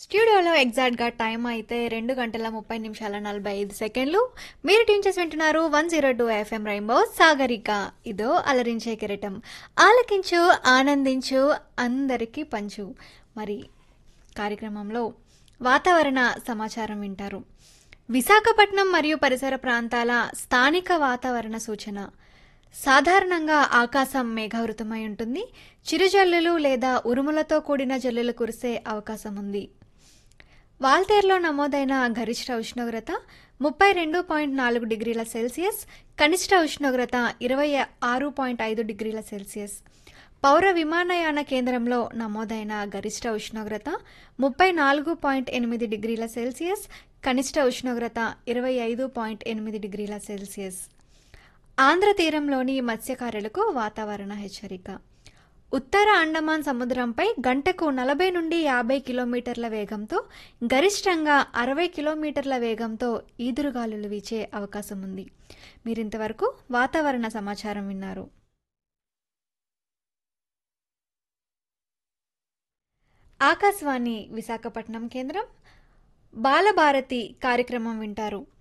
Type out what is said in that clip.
స్టూడియోలో ఎగ్జాక్ట్గా టైం అయితే రెండు గంటల ముప్పై నిమిషాల నలభై ఐదు సెకండ్లు మీరు ట్యూన్ చేసి వింటున్నారు one zero two FM rainbow Sagarika ఇదో అలరించే కిరీటం ఆలకించు ఆనందించు అందరికీ పంచు మరి కార్యక్రమంలో వాతావరణ సమాచారం వింటారు విశాఖపట్నం మరియు పరిసర ప్రాంతాల స్థానిక వాతావరణ సూచన సాధారణంగా ఆకాశం మేఘావృతమై ఉంటుంది చిరుజల్లులు లేదా ఉరుములతో కూడిన జల్లులు కురిసే అవకాశం ఉంది వాల్తేరులో నమోదైన గరిష్ట ఉష్ణోగ్రత ముప్పై రెండు పాయింట్ నాలుగు డిగ్రీల సెల్సియస్ కనిష్ట ఉష్ణోగ్రత ఇరవై ఆరు పాయింట్ ఐదు డిగ్రీల సెల్సియస్ పౌర విమానయాన కేంద్రంలో నమోదైన గరిష్ట ఉష్ణోగ్రత ముప్పై నాలుగు పాయింట్ ఎనిమిది డిగ్రీల సెల్సియస్ కనిష్ట ఉష్ణోగ్రత ఇరవై ఐదు పాయింట్ ఎనిమిది డిగ్రీల సెల్సియస్ ఆంధ్ర తీరంలోని మత్స్యకారులకు వాతావరణ హెచ్చరిక ఉత్తర అండమాన్ సముద్రంపై గంటకు నలభై నుండి యాభై కిలోమీటర్ల వేగంతో గరిష్టంగా అరవై కిలోమీటర్ల వేగంతో ఈదురుగాలులు వీచే అవకాశం ఉంది మీరింతవరకు వాతావరణ సమాచారం విన్నారు ఆకాశవాణి విశాఖపట్నం కేంద్రం బాలభారతి కార్యక్రమం వింటారు